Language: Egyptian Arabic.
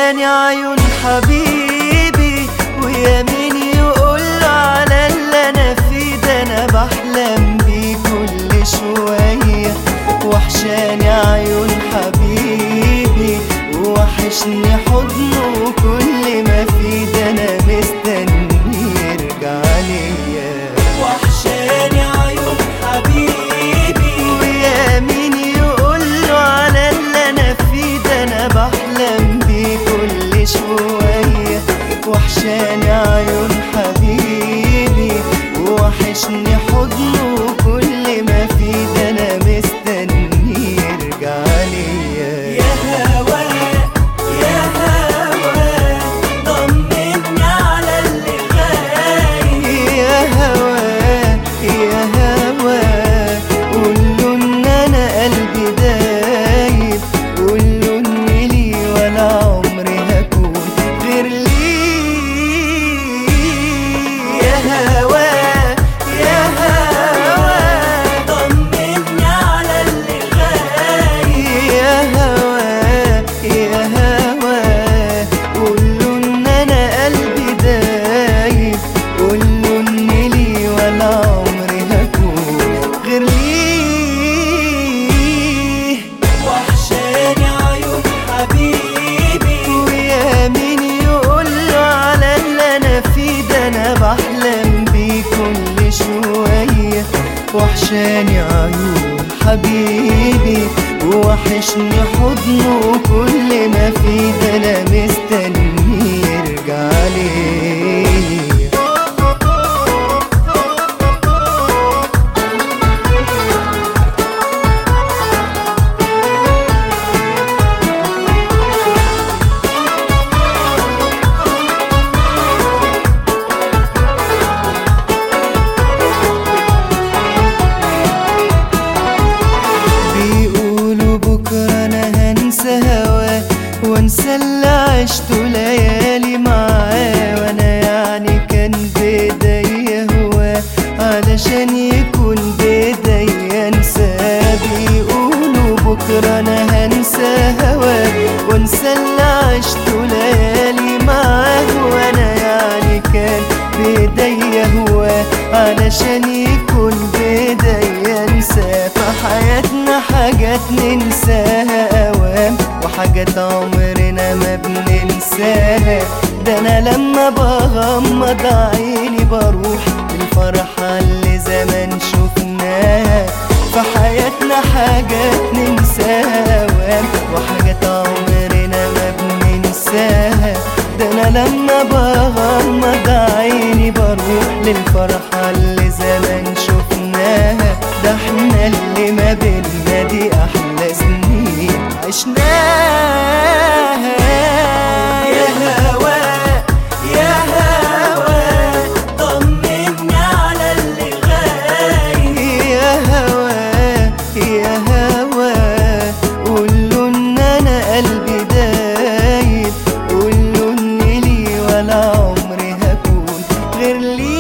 وحشاني عيون حبيبي ويا مين يقول على اللي انا فيه ده انا بحلم بيه كل شوية وحشاني عيون حبيبي وحشني حضنه وكل ما فيه ده انا مستني يرجع ليا وحشاني عيون حبيبي ويا مين يقوله على اللي انا فيه ده انا بحلم بيه كل شوية وحشاني عيون حبيبي وحشني حضنه وكل ما فيه ده انا مستني يرجع ليا يا هوا يا هوا طمني على اللي غايب يا هوا يا هوا قوله ان انا قلبي دايب قوله اني لي ولا عمري هكون غير ليه يا هوا يا هوا طمني على اللي غايب يا هوا يا هوا قوله ان انا قلبي دايب قوله ان لي ولا عمري هكون غير ليه وحشاني عيون حبيبي ويا مين يقوله على اللي انا فيه ده انا بحلم بيه كل شوية وحشاني عيون حبيبي وحشني حضنه وكل ما فيه ده انا مستني يرجع ليه بيقولوا بكرة أنا هنسى هواه وانسى اللي عشته ليالي معاه وانا يعني كان بايديا هواه علشان يكون بايديا انساه بيقولوا بكرة انا هنسى هواه وانسى اللي عشته ليالي معاه وانا يعني كان بايديا هواه علشان يكون بايديا انساه في حياتنا حاجات ننساها اوام وحاجات عمرنا ما بننساها ده انا لما بغمض عيني بروح للفرحة اللي زمان شفناها في حياتنا حاجات ننساها اوام وحاجات عمرنا ما بننساها ده انا لما بغمض عيني بروح للفرحة اللي زمان شفناها ده احنا اللي ما بينا دي احلى سنين عشناها يا هوا يا هوا طمني على اللي غايب يا هوا يا هوا قوله ان انا قلبي دايب قوله ان لي ولا عمري هكون غير لي